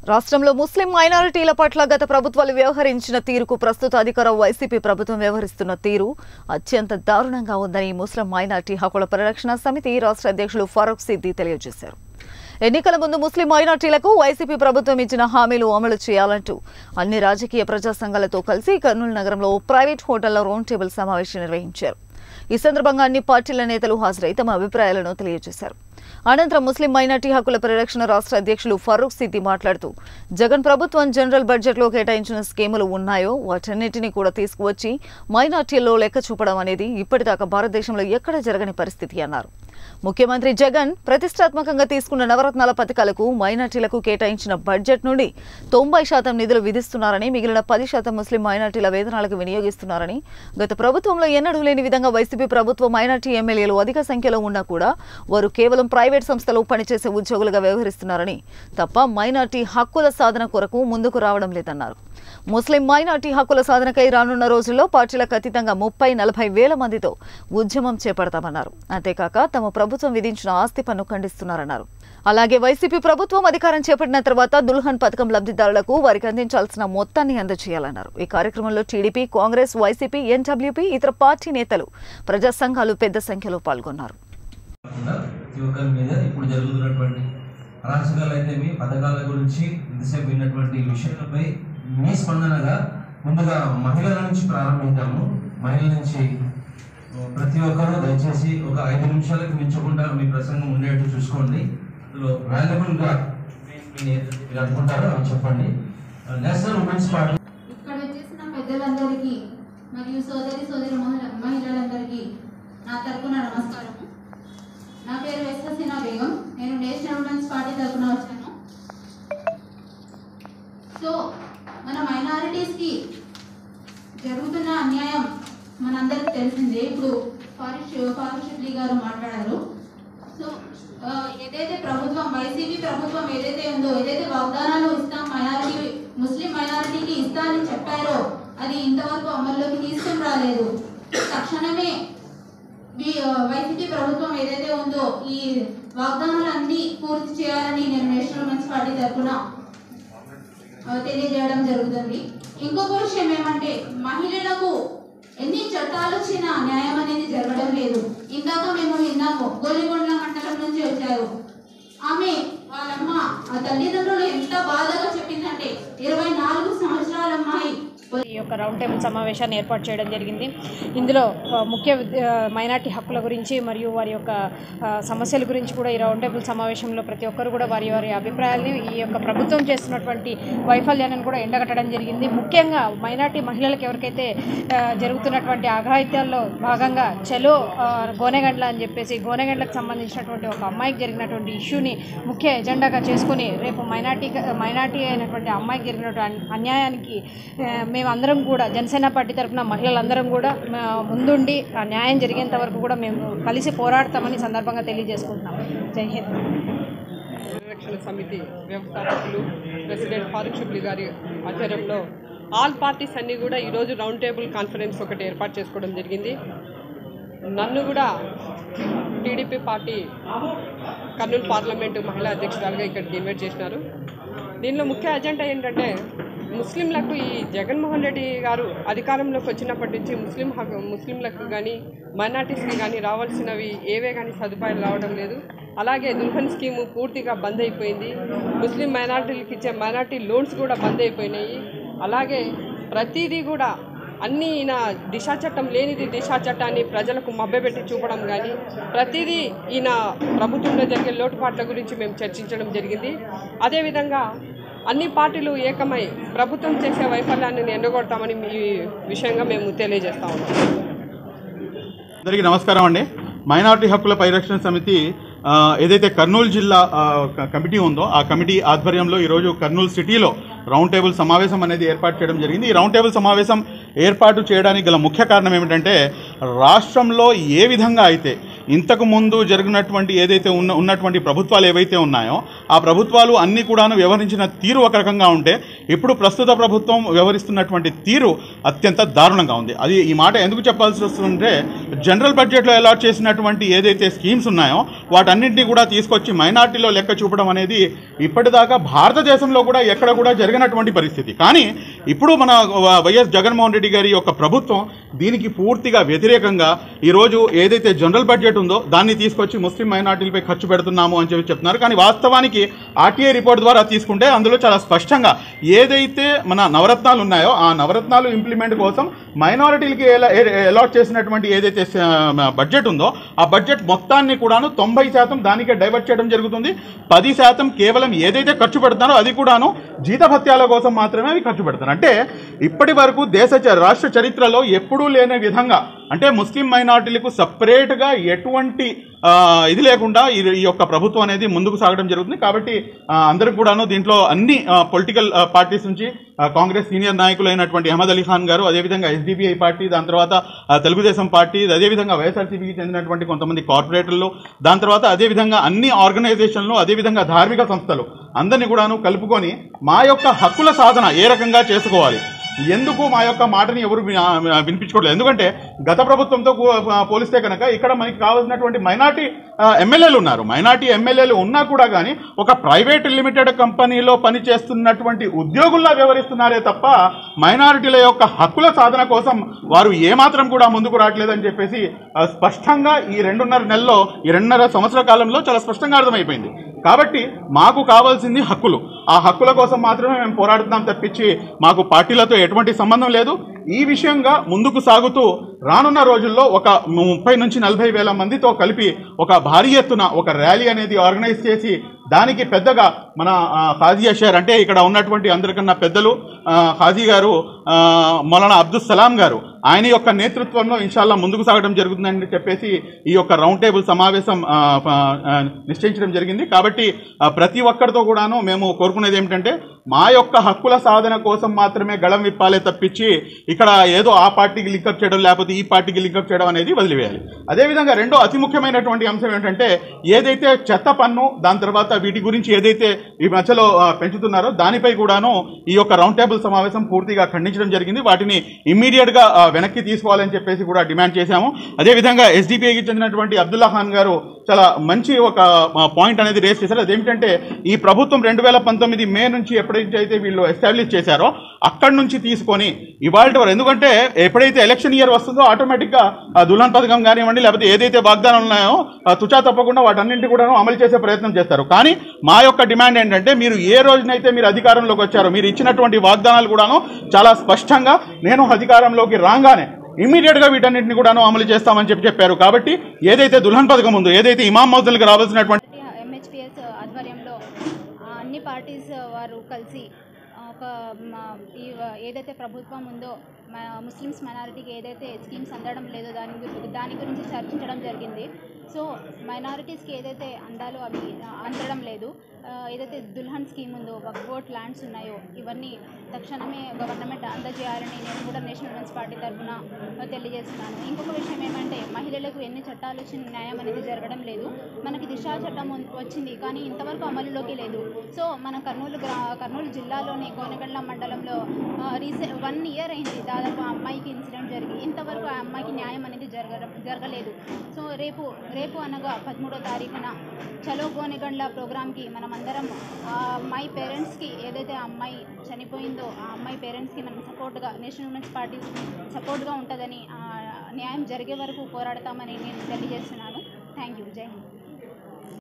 రాష్ట్రంలో ముస్లిం మైనారిటీల పట్ల గత ప్రభుత్వాలు వ్యవహరించిన తీరుకు ప్రస్తుత అధికార వైసీపీ ప్రభుత్వం వ్యవహరిస్తున్న తీరు అత్యంత దారుణంగా ఉందని ముస్లిం మైనారిటీ హక్కుల పరిరక్షణ సమితి రాష్ట్ర అధ్యక్షులు ఫరూక్ సిద్ది తెలియజేశారు ఎన్నికల ముందు ముస్లిం మైనార్టీలకు వైసీపీ ప్రభుత్వం ఇచ్చిన హామీలు అమలు చేయాలంటూ అన్ని రాజకీయ ప్రజా సంఘాలతో కలిసి కర్నూలు నగరంలో ఓ ప్రైవేట్ హోటల్లో రౌండ్ టేబుల్ సమావేశం నిర్వహించారు ఈ సందర్భంగా అన్ని పార్టీల నేతలు హాజరై తమ అభిప్రాయాలను తెలియజేశారు అనంతరం ముస్లిం మైనార్టీ హక్కుల పరిరక్షణ రాష్ట్ర అధ్యక్షులు ఫరూక్ సిద్ది మాట్లాడుతూ జగన్ ప్రభుత్వం జనరల్ బడ్జెట్లో కేటాయించిన స్కీములు ఉన్నాయో వాటన్నిటినీ కూడా తీసుకువచ్చి మైనార్టీల్లో లెక్క చూపడం అనేది ఇప్పటిదాకా భారతదేశంలో ఎక్కడ జరగని పరిస్థితి అన్నారు ముఖ్యమంత్రి జగన్ ప్రతిష్టాత్మకంగా తీసుకున్న నవరత్నాల పథకాలకు మైనార్టీలకు కేటాయించిన బడ్జెట్ నుండి తొంభై శాతం నిధులు విధిస్తున్నారని మిగిలిన పది శాతం ముస్లిం మైనార్టీల వేతనాలకు వినియోగిస్తున్నారని గత ప్రభుత్వంలో ఎన్నడూ లేని విధంగా వైసీపీ ప్రభుత్వ మైనార్టీ ఎమ్మెల్యేలు అధిక సంఖ్యలో ఉన్నా కూడా వారు కేవలం ప్రైవేట్ సంస్థలో పనిచేసే ఉద్యోగులుగా వ్యవహరిస్తున్నారని తప్ప మైనార్టీ హక్కుల సాధన కొరకు ముందుకు రావడం లేదన్నారు ముస్లిం మైనార్టీ హక్కుల సాధనకై రానున్న రోజుల్లో పార్టీలకు అతీతంగా ముప్పై నలభై వేల మందితో ఉద్యమం చేపడతామన్నారు అంతేకాక తమ ప్రభుత్వం విధించిన ఆస్తి పన్ను ఖండిస్తున్నారన్నారు అలాగే వైసీపీ ప్రభుత్వం అధికారం చేపట్టిన తర్వాత దుల్హన్ పథకం లబ్ధిదారులకు వారికి అందించాల్సిన మొత్తాన్ని అందజేయాలన్నారు ఈ కార్యక్రమంలో టీడీపీ కాంగ్రెస్ వైసీపీ ఎన్డబ్ల్యూపీ ఇతర పార్టీ నేతలు ప్రజా సంఘాలు పెద్ద సంఖ్యలో పాల్గొన్నారు కాకుండా యువకుల మీద ఇప్పుడు జరుగుతున్నటువంటి అరాచకాలు అయితే మీ పథకాల గురించి ఇంతసేపు విన్నటువంటి విషయాలపై మీ స్పందనగా ముందుగా మహిళల నుంచి ప్రారంభిద్దాము మహిళల నుంచి ప్రతి ఒక్కరూ దయచేసి ఒక ఐదు నిమిషాలకు మించకుండా మీ ప్రసంగం ఉండేట్టు చూసుకోండి అందులో వాల్యుబుల్ గా మీ- మీరు అనుకుంటారో అవి చెప్పండి నేషనల్ ఉమెన్స్ పార్టీ ఇక్కడ వచ్చేసిన పెద్దలందరికీ మరియు సోదరి సోదరి మహిళ మహిళలందరికీ నా తరపున నమస్కారం నా పేరు ఎస్ఎస్సీనా బేగం నేను నేషనల్ ఉమెన్స్ పార్టీ తరపున వచ్చాను సో మన మైనారిటీస్కి జరుగుతున్న అన్యాయం మనందరికి తెలిసిందే ఇప్పుడు ఫారిష్ ఫారూక్ షిబ్లీ గారు మాట్లాడారు సో ఆ, ఏదైతే ప్రభుత్వం వైసీపీ ప్రభుత్వం ఏదైతే ఉందో ఏదైతే వాగ్దానాలు ఇస్తాం మైనారిటీ ముస్లిం మైనారిటీకి ఇస్తా అని చెప్పారో అది ఇంతవరకు అమల్లోకి తీసుకుని రాలేదు తక్షణమే వీ- ఆ, వైసీపీ ప్రభుత్వం ఏదైతే ఉందో ఈ వాగ్దానాలన్నీ పూర్తి చేయాలని నేను నేషనల్ ఉమెన్స్ పార్టీ తరఫున ఆ, తెలియజేయడం జరుగుతుంది ఇంకొక విషయం ఏమంటే మహిళలకు ఎన్ని చట్టాలు వచ్చినా న్యాయం అనేది జరగడం లేదు ఇందాక మేము విన్నాము గోలిగొండ మండలం నుంచి వచ్చారు ఆమె వాళ్ళమ్మ ఆ తల్లిదండ్రులు ఎంత బాధగా చెప్పిందంటే ఇరవై నాలుగు సంవత్సరాల అమ్మాయి ఈ యొక్క రౌండ్ టేబుల్ సమావేశాన్ని ఏర్పాటు చేయడం జరిగింది ఇందులో ఆ, ముఖ్య విద్య- ఆ, మైనార్టీ హక్కుల గురించి మరియు వారి యొక్క ఆ, సమస్యల గురించి కూడా ఈ రౌండ్ టేబుల్ సమావేశంలో ప్రతి ఒక్కరు కూడా వారి వారి అభిప్రాయాల్ని ఈ యొక్క ప్రభుత్వం చేస్తున్నటువంటి వైఫల్యాన్ని కూడా ఎండగట్టడం జరిగింది ముఖ్యంగా మైనార్టీ మహిళలకు ఎవరికైతే ఆ, జరుగుతున్నటువంటి అఘాయిత్యాల్లో భాగంగా చలో ఆ, గోనెగండ్ల అని చెప్పేసి గోనెగండ్లకు సంబంధించినటువంటి ఒక అమ్మాయికి జరిగినటువంటి ఇష్యూని ముఖ్య ఎజెండాగా చేసుకుని రేపు మైనార్టీ మైనార్టీ అయినటువంటి అమ్మాయికి జరిగినటువంటి అన్- అన్యాయానికి ఆ, మేమందరం కూడా జనసేన పార్టీ తరఫున మహిళలందరం కూడా ఆ, ముందుండి ఆ న్యాయం జరిగేంత వరకు కూడా మేము కలిసి పోరాడతామని ఈ సందర్భంగా తెలియజేసుకుంటున్నాం జై హింద్ పరిరక్షణ సమితి వ్యవస్థాపకులు ప్రెసిడెంట్ ఫారూక్ షిబ్లీ గారి ఆధ్వర్యంలో ఆల్ పార్టీస్ అన్నీ కూడా ఈరోజు రౌండ్ టేబుల్ కాన్ఫరెన్స్ ఒకటి ఏర్పాటు చేసుకోవడం జరిగింది నన్ను కూడా టీడీపీ పార్టీ కర్నూలు పార్లమెంటు మహిళా అధ్యక్షురాలుగా ఇక్కడికి ఇన్వైట్ చేసినారు దీనిలో ముఖ్య అజెండా ఏంటంటే ముస్లింలకు ఈ జగన్మోహన్ రెడ్డి గారు అధికారంలోకి వచ్చినప్పటి నుంచి ముస్లిం హక్కు ముస్లింలకు కానీ మైనార్టీస్కి కానీ రావాల్సినవి ఏవే కానీ సదుపాయాలు రావడం లేదు అలాగే దుల్హన్ స్కీము పూర్తిగా బంద్ అయిపోయింది ముస్లిం మైనార్టీలకు ఇచ్చే మైనార్టీ లోన్స్ కూడా బంద్ అయిపోయినాయి అలాగే ప్రతిదీ కూడా అన్నీ ఈయన దిశా చట్టం లేనిది దిశా చట్టాన్ని ప్రజలకు మభ్యపెట్టి చూపడం కానీ ప్రతిదీ ఈయన ప్రభుత్వంలో జరిగే లోటుపాట్ల గురించి మేము చర్చించడం జరిగింది అదేవిధంగా అన్ని పార్టీలు ఏకమై ప్రభుత్వం చేసే వైఫల్యాన్ని ఎండగొడతామని మీ విషయంగా మేము తెలియజేస్తా ఉన్నాం అందరికీ నమస్కారం అండి మైనారిటీ హక్కుల పరిరక్షణ సమితి ఆ, ఏదైతే కర్నూలు జిల్లా ఆ, క- కమిటీ ఉందో ఆ కమిటీ ఆధ్వర్యంలో ఈరోజు కర్నూలు సిటీలో రౌండ్ టేబుల్ సమావేశం అనేది ఏర్పాటు చేయడం జరిగింది ఈ రౌండ్ టేబుల్ సమావేశం ఏర్పాటు చేయడానికి గల ముఖ్య కారణం ఏమిటంటే రాష్ట్రంలో ఏ విధంగా అయితే ఇంతకు ముందు జరిగినటువంటి ఏదైతే ఉన్న ఉన్నటువంటి ప్రభుత్వాలు ఏవైతే ఉన్నాయో ఆ ప్రభుత్వాలు అన్నీ కూడాను వ్యవహరించిన తీరు ఒక రకంగా ఉంటే ఇప్పుడు ప్రస్తుత ప్రభుత్వం వ్యవహరిస్తున్నటువంటి తీరు అత్యంత దారుణంగా ఉంది అది ఈ మాట ఎందుకు చెప్పాల్సి వస్తుందంటే జనరల్ బడ్జెట్లో అలాట్ చేసినటువంటి ఏదైతే స్కీమ్స్ ఉన్నాయో వాటన్నింటినీ కూడా తీసుకొచ్చి మైనార్టీలో లెక్క చూపడం అనేది ఇప్పటిదాకా భారతదేశంలో కూడా ఎక్కడ కూడా జరిగినటువంటి పరిస్థితి కానీ ఇప్పుడు మన వైఎస్ జగన్మోహన్ రెడ్డి గారి యొక్క ప్రభుత్వం దీనికి పూర్తిగా వ్యతిరేకంగా ఈరోజు ఏదైతే జనరల్ బడ్జెట్ ఉందో దాన్ని తీసుకొచ్చి ముస్లిం మైనార్టీలపై ఖర్చు పెడుతున్నాము అని చెప్పి చెప్తున్నారు కానీ వాస్తవానికి ఆర్టీఐ రిపోర్ట్ ద్వారా తీసుకుంటే అందులో చాలా స్పష్టంగా ఏదైతే మన నవరత్నాలు ఉన్నాయో ఆ నవరత్నాలు ఇంప్లిమెంట్ కోసం మైనారిటీలకి అలాట్ చేసినటువంటి ఏదైతే స- బడ్జెట్ ఉందో ఆ బడ్జెట్ మొత్తాన్ని కూడాను తొంభై శాతం దానికే డైవర్ట్ చేయడం జరుగుతుంది పది శాతం కేవలం ఏదైతే ఖర్చు పెడతారో అది కూడాను జీతభత్యాల కోసం మాత్రమే అవి ఖర్చు పెడతారు అంటే ఇప్పటి వరకు దేశ చ- రాష్ట్ర చరిత్రలో ఎప్పుడూ లేని విధంగా అంటే ముస్లిం మైనార్టీలకు సపరేట్గా ఎటువంటి ఆ, ఇది లేకుండా ఈ ఈ యొక్క ప్రభుత్వం అనేది ముందుకు సాగడం జరుగుతుంది కాబట్టి ఆ, అందరూ కూడాను దీంట్లో అన్ని పొలిటికల్ పార్టీస్ నుంచి ఆ, కాంగ్రెస్ సీనియర్ నాయకులైనటువంటి అహ్మద్ అలీ ఖాన్ గారు అదేవిధంగా ఎస్డిపిఐ పార్టీ దాని తర్వాత ఆ, తెలుగుదేశం పార్టీ అదేవిధంగా వైఎస్ఆర్సీపీకి చెందినటువంటి కొంతమంది కార్పొరేటర్లు దాని తర్వాత అదేవిధంగా అన్ని ఆర్గనైజేషన్లు అదేవిధంగా ధార్మిక సంస్థలు అందరినీ కూడాను కలుపుకొని మా యొక్క హక్కుల సాధన ఏ రకంగా చేసుకోవాలి ఎందుకు మా యొక్క మాటని ఎవరు వి- ఆ, వినిపించుకోవట్లేదు ఎందుకంటే గత ప్రభుత్వంతో కూ- ఆ, పోలిస్తే కనుక ఇక్కడ మనకి కావాల్సినటువంటి మైనార్టీ ఎమ్మెల్యేలు ఉన్నారు మైనార్టీ ఎమ్మెల్యేలు ఉన్నా కూడా కానీ ఒక ప్రైవేట్ లిమిటెడ్ కంపెనీలో పనిచేస్తున్నటువంటి ఉద్యోగుల్లా వ్యవహరిస్తున్నారే తప్ప మైనారిటీల యొక్క హక్కుల సాధన కోసం వారు ఏమాత్రం కూడా ముందుకు రావట్లేదని చెప్పేసి ఆ, స్పష్టంగా ఈ రెండున్నర నెలలో ఈ రెండున్నర సంవత్సర కాలంలో చాలా స్పష్టంగా అర్థమైపోయింది కాబట్టి మాకు కావాల్సింది హక్కులు ఆ హక్కుల కోసం మాత్రమే మేము పోరాడుతున్నాం తప్పించి మాకు పార్టీలతో ఎటువంటి సంబంధం లేదు ఈ విషయంగా ముందుకు సాగుతూ రానున్న రోజుల్లో ఒక ముప్పై నుంచి నలభై వేల మందితో కలిపి ఒక భారీ ఎత్తున ఒక ర్యాలీ అనేది ఆర్గనైజ్ చేసి దానికి పెద్దగా మన ఆ, ఖాజీ అషర్ అంటే ఇక్కడ ఉన్నటువంటి అందరికన్నా పెద్దలు ఆ, ఖాజీ గారు ఆ, మౌలానా అబ్దుల్ సలాం గారు ఆయన యొక్క నేతృత్వంలో ఇన్షాల్లా ముందుకు సాగడం జరుగుతుందని చెప్పేసి ఈ యొక్క రౌండ్ టేబుల్ సమావేశం ఆ, ఆ, ఆ, నిశ్చయించడం జరిగింది కాబట్టి ఆ, ప్రతి ఒక్కరితో కూడాను మేము కోరుకునేది ఏమిటంటే మా యొక్క హక్కుల సాధన కోసం మాత్రమే గళం విప్పాలే తప్పించి ఇక్కడ ఏదో ఆ పార్టీకి లింకప్ చేయడం లేకపోతే ఈ పార్టీకి లింకప్ చేయడం అనేది వదిలివేయాలి అదేవిధంగా రెండో అతి ముఖ్యమైనటువంటి అంశం ఏంటంటే ఏదైతే చెత్త పన్ను దాని తర్వాత వీటి గురించి ఏదైతే ఈ మధ్యలో ఆ, పెంచుతున్నారో దానిపై కూడాను ఈ యొక్క రౌండ్ టేబుల్ సమావేశం పూర్తిగా ఖండించడం జరిగింది వాటిని ఇమ్మీడియట్గా వెనక్కి తీసుకోవాలని చెప్పేసి కూడా డిమాండ్ చేశాము అదేవిధంగా ఎస్డిపిఐకి చెందినటువంటి అబ్దుల్లా ఖాన్ గారు చాలా మంచి ఒక పాయింట్ అనేది రేస్ చేశారు అదేమిటంటే ఈ ప్రభుత్వం రెండు వేల పంతొమ్మిది మే నుంచి ఎప్పుడైతే అయితే వీళ్ళు ఎస్టాబ్లిష్ చేశారో అక్కడి నుంచి తీసుకొని ఇవాళ వరకు ఎందుకంటే ఎప్పుడైతే ఎలక్షన్ ఇయర్ వస్తుందో ఆటోమేటిక్గా ఆ దుల్హన్ పథకం కానివ్వండి లేకపోతే ఏదైతే వాగ్దానాలు ఉన్నాయో ఆ తుచా తప్పకుండా వాటన్నింటి కూడా అమలు చేసే ప్రయత్నం చేస్తారు కానీ మా యొక్క డిమాండ్ ఏంటంటే మీరు ఏ రోజునైతే మీరు అధికారంలోకి వచ్చారో మీరు ఇచ్చినటువంటి వాగ్దానాలు కూడాను చాలా స్పష్టంగా నేను అధికారంలోకి రాగానే ఇమీడియట్ గా వీటన్నిటిని కూడాను అమలు చేస్తామని చెప్పి చెప్పారు కాబట్టి ఏదైతే దుల్హన్ పథకం ఉందో ఏదైతే ఇమాం మౌజులకు రావాల్సినటువంటి ఎంహెచ్పిఎస్ ఆధ్వర్యంలో ఆ, అన్ని పార్టీస్ వారు కలిసి ఆ, ఒక మ, ఈ వ- ఏదైతే ప్రభుత్వం ఉందో మ- ముస్లిమ్స్ మైనారిటీకి ఏదైతే స్కీమ్స్ అందడం లేదో దాని గురించి దాని గురించి చర్చించడం జరిగింది సో మైనారిటీస్కి ఏదైతే అందాలో అవి ఆ, అందడం లేదు ఆ, ఏదైతే దుల్హన్ స్కీమ్ ఉందో వక్బోట్ ల్యాండ్స్ ఉన్నాయో ఇవన్నీ తక్షణమే గవర్నమెంట్ అందజేయాలని నేను కూడా నేషనల్ ఉమెన్స్ పార్టీ తరఫున తెలియజేస్తున్నాను ఇంకొక విషయం ఏమంటే మహిళలకు ఎన్ని చట్టాలు వచ్చిన న్యాయం అనేది జరగడం లేదు మనకి దిశా చట్టం ఉన్- వచ్చింది కానీ ఇంతవరకు అమలులోకి లేదు సో మన కర్నూలు గ్రా కర్నూలు జిల్లాలోని కోనగండ్ల మండలంలో రీసెంట్ వన్ ఇయర్ అయింది దాదాపు ఆ అమ్మాయికి ఇన్సిడెంట్ జరిగి ఇంతవరకు ఆ అమ్మాయికి న్యాయం అనేది జరగ జరగలేదు సో రేపు రేపు అనగా పదమూడో తారీఖున చలో గోనెగండ్ల ప్రోగ్రామ్కి మనం అందరం ఆ అమ్మాయి పేరెంట్స్కి ఏదైతే ఆ అమ్మాయి చనిపోయిందో ఆ అమ్మాయి పేరెంట్స్కి మనం సపోర్ట్గా నేషనల్ ఉమెన్స్ పార్టీ సపోర్ట్గా ఉంటుందని ఆ న్యాయం జరిగే వరకు పోరాడతామని నేను తెలియజేస్తున్నాను థ్యాంక్ యూ జై హింద్